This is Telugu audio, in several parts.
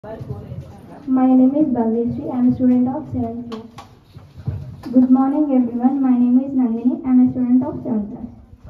My name is Bhavyasri. I am a student of 7th class. Good morning everyone. My name is Nandini. I am a student of 7th class.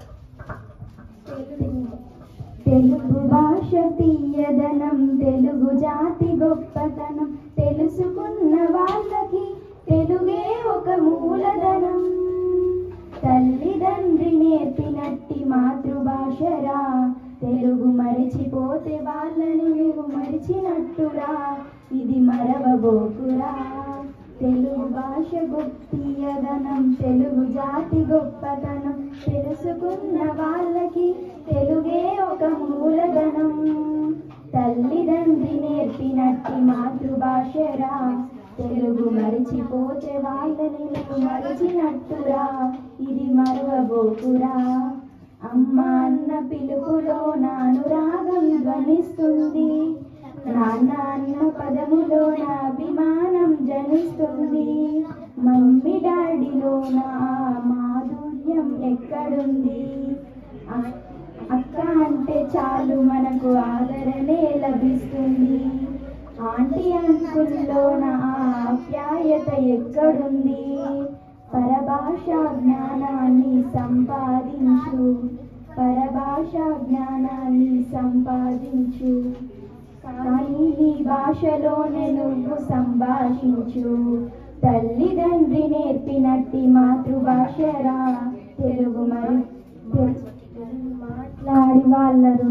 Telugu భాష తీయదనం తెలుగు జాతి గొప్పతనం తెలుసుకున్న వాళ్ళకి తెలుగే ఒక మూలధనం తల్లిదండ్రి నేర్పినట్టి మాతృభాషరా తెలుగు మరిచిపోతే వాళ్ళని నువ్వు మరిచినట్టురా ఇది మరవబోకురా తెలుగు భాష గొప్పీయదనం తెలుగు జాతి గొప్పతనం తెలుసుకున్న వాళ్ళకి తెలుగే ఒక మూలధనం తల్లిదండ్రి నేర్పినట్టి మాతృభాషరా తెలుగు మరిచిపోతే వాళ్ళని నువ్వు మరిచినట్టురా ఇది మరవబోకురా అమ్మ అన్న పిలుపులో నానురాగం ధ్వనిస్తుంది నాన్న అన్న పదములో నా అభిమానం జనిస్తుంది మమ్మీ డాడీలో నా మాధుర్యం ఎక్కడుంది అ- అక్క అంటే చాలు మనకు ఆదరణే లభిస్తుంది ఆంటీ అంకుల్లో నా ఆప్యాయత ఎక్కడుంది పరభాషా జ్ఞానాన్ని సంపాదించు పరభాషా జ్ఞానాన్ని సంపాదించు కానీ నీ భాషలోనే నువ్వు సంభాషించు తల్లిదండ్రి నేర్పినట్టి మాతృభాషరా తెలుగు మరి తెలుగు మాట్లాడి వాళ్ళ